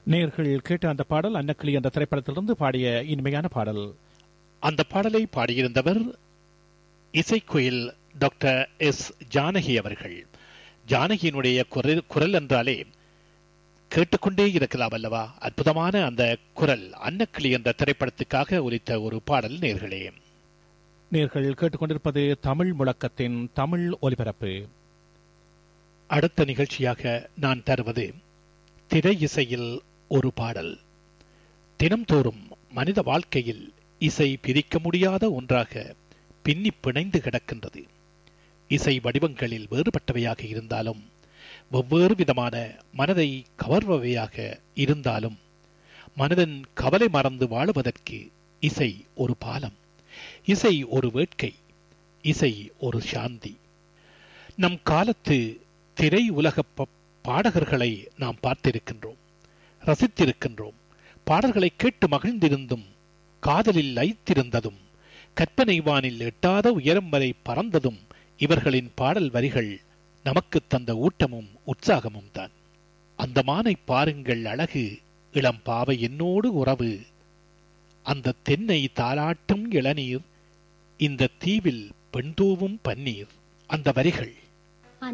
நேர்கள் கேட்ட அந்த பாடல் அன்னக்கிளி என்ற திரைப்படத்திலிருந்து பாடிய இனிமையான பாடல் அந்த பாடலை பாடியிருந்தவர் இசைக்குயில் டாக்டர் எஸ் ஜானகி அவர்கள் ஜானகியினுடைய குரல் குரல் என்றாலே கேட்டுக்கொண்டே இருக்கலாம் அல்லவா அற்புதமான அந்த குரல் அன்னக்கிளி என்ற திரைப்படத்துக்காக ஒலித்த ஒரு பாடல் நேர்களே நேர்கள் கேட்டுக்கொண்டிருப்பது தமிழ் முழக்கத்தின் தமிழ் ஒலிபரப்பு அடுத்த நிகழ்ச்சியாக நான் தருவது திரை இசையில் ஒரு பாடல் தினம்தோறும் மனித வாழ்க்கையில் இசை பிரிக்க முடியாத ஒன்றாக பின்னி பிணைந்து கிடக்கின்றது இசை வடிவங்களில் வேறுபட்டவையாக இருந்தாலும் வெவ்வேறு விதமான மனதை கவர்பவையாக இருந்தாலும் மனதன் கவலை மறந்து வாழுவதற்கு இசை ஒரு பாலம் இசை ஒரு வேட்கை இசை ஒரு சாந்தி நம் காலத்து திரை உலக ப- பாடகர்களை நாம் பார்த்திருக்கின்றோம் ரசித்திருக்கின்றோம் பாடல்களை கேட்டு மகிழ்ந்திருந்தும் காதலில் லயித்திருந்ததும் கற்பனை வானில் எட்டாத உயரம் வரை பறந்ததும் இவர்களின் பாடல் வரிகள் நமக்கு தந்த ஊட்டமும் உற்சாகமும் தான் அந்த மானை பாருங்கள் அழகு இளம் பாவை என்னோடு உறவு அந்த தென்னை தாலாட்டும் இளநீர் இந்த தீவில் பெண்தூவும் பன்னீர் அந்த வரிகள்